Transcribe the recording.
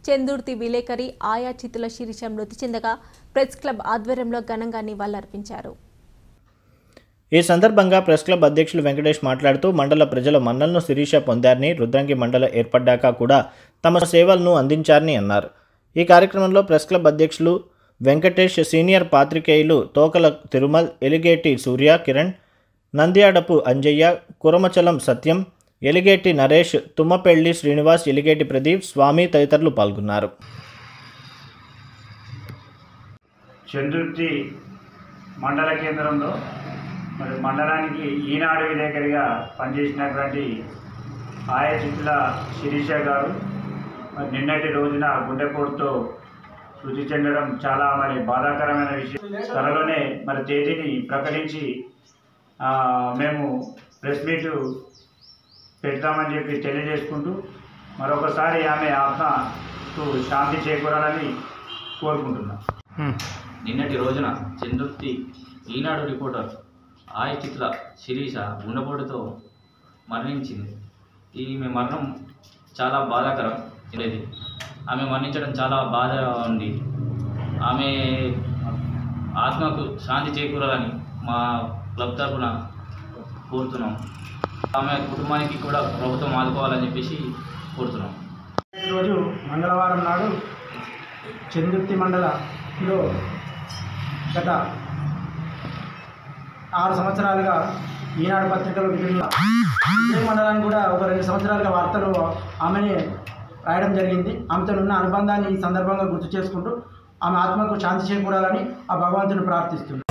చందుర్తి విలేకరి ఆయా చితుల శిరీష మృతి చెందగా ప్రెస్ క్లబ్ ఆధ్వర్యంలో ఘనంగా నివాళులర్పించారు ఈ సందర్భంగా ప్రెస్ క్లబ్ అధ్యక్షులు వెంకటేష్ మాట్లాడుతూ మండల ప్రజల మన్నలను శిరీష పొందారని రుద్రంగి మండల ఏర్పడ్డాక కూడా తమ సేవలను అందించారని అన్నారు ఈ కార్యక్రమంలో ప్రెస్ క్లబ్ అధ్యక్షులు వెంకటేష్ సీనియర్ పాత్రికేయులు తోకల తిరుమల్ ఎలిగేటి సూర్య కిరణ్ నంద్యాడపు అంజయ్య కురమచలం సత్యం ఎలిగేటి నరేష్ తుమ్మపెళ్లి శ్రీనివాస్ ఎలిగేటి ప్రదీప్ స్వామి తదితరులు పాల్గొన్నారు చంద్రుర్తి మండల కేంద్రంలో మరి మండలానికి ఈనాడు విలేకరిగా పనిచేసినటువంటి ఆయా చిత్తుల శిరీష గారు మరి నిన్నటి రోజున గుండెపోటుతో శృతి చెందడం చాలా మరి బాధాకరమైన విషయం త్వరలోనే మరి తేదీని ప్రకటించి ఆ, మేము ప్రెస్ మీట్ పెడతామని చెప్పి తెలియజేసుకుంటూ మరొకసారి ఆమె ఆత్మకు శాంతి చేకూరాలని కోరుకుంటున్నాం నిన్నటి రోజున చంద్రుర్తి ఈనాడు రిపోర్టర్ ఆయ చిత్ల శిరీష గుండెపోటుతో మరణించింది ఈమె మరణం చాలా బాధాకరం ఇది ఆమె మరణించడం చాలా బాధగా ఉంది ఆమె ఆత్మకు శాంతి చేకూరాలని మా క్లబ్ తరఫున కోరుతున్నాం ఆమె కుటుంబానికి కూడా ప్రభుత్వం ఆదుకోవాలని చెప్పేసి కోరుతున్నాం రోజు మంగళవారం నాడు చందుర్తి మండలంలో గత ఆరు సంవత్సరాలుగా ఈనాడు పత్రికలో విభిన్న ఇదే మండలానికి కూడా ఒక రెండు సంవత్సరాలుగా వార్తలు ఆమెని రాయడం జరిగింది ఆమెతో ఉన్న అనుబంధాన్ని ఈ సందర్భంగా గుర్తు చేసుకుంటూ ఆమె ఆత్మకు శాంతి చేకూరాలని ఆ భగవంతుని ప్రార్థిస్తుంది